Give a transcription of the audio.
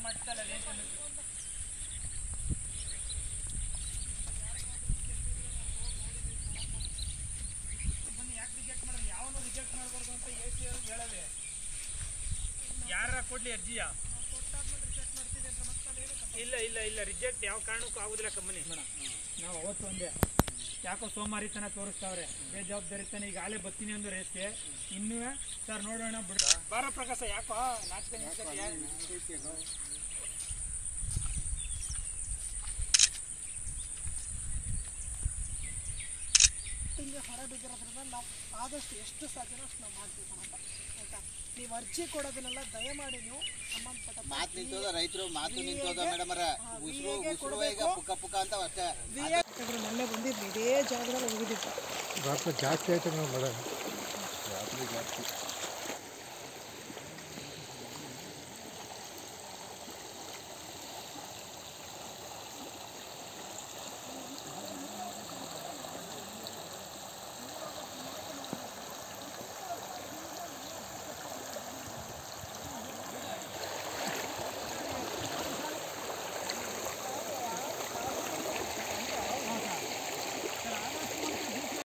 ಮಟ್ಟಲ್ಲ ration ಬನ್ನಿ ಯಾಕೆ reject ಮಾಡೋದು ಯಾವನು ರಿಜೆಕ್ಟ್ ಮಾಡಬಾರ್ದು ಅಂತ ಎ ಸಿ ಹೇಳವೆ ಯಾರ ಕೊಡ್ಲಿ ಅರ್ಜಿಯ ಇಲ್ಲ ಇಲ್ಲ ಇಲ್ಲ ರಿಜೆಕ್ಟ್ ಯಾವ ಕಾರಣಕ್ಕೂ ಆಗುದಿಲ್ಲ ಕಂಪನಿ ನಾವು ಅವತ್ತು ಒಂದೇ ಯಾಕೋ ಸೋಮಾರಿತನ ತೋರಿಸ್ತಾವ್ರೆ ಬೇಜವಾಬ್ದಾರಿತನ ಈಗ ಆಲೆ ಬರ್ತೀನಿ ಒಂದು ರೇಸ್ಗೆ ಇನ್ನೂ ಸರ್ ನೋಡೋಣ ಬಿಡ ಬಾರ ಪ್ರಕಾಶ ಯಾಕೋ ನಾಚಿಕೆ ನಿಂತ್ಕೊತೀಯ? ಹಿಂಗೆ ಹೊರ ಬಿದ್ದಿರೋದ್ರಿಂದ ನಾವು ಆದಷ್ಟು ಎಷ್ಟು ಸಾಧ್ಯನೋ ಅಷ್ಟು ನಾವು ಮಾಡ್ತೀವಿ ಕಣಪ್ಪ ಆಯ್ತಾ ನೀವು ಅರ್ಜಿ ಕೊಡೋದನ್ನೆಲ್ಲ ದಯಮಾಡಿ ನೀವು ಸಂಬಂಧಪಟ್ಟ ಮಾತು ನಿಂತೋದ ರೈತರು ಮಾತು ನಿಂತೋದ ಮೇಡಮ್ ಅರ ಉಸಿರು ಉಸಿರು ಈಗ ಪುಕ್ಕ ಪುಕ್ಕ ಅಂತ ಅಷ್ಟೇ ಯಾಕಂದ್ರೆ ಮೊನ್ನೆ ಬಂದಿದ್ವಿ ಇದೇ ಜಾಗದಲ್ಲಿ ಹೋಗಿದ್ದಿತ್ತು ಜಾಸ್ತಿ ಆಯ್ತು ನಾವು ಬರೋದು ಜಾಸ್ತಿ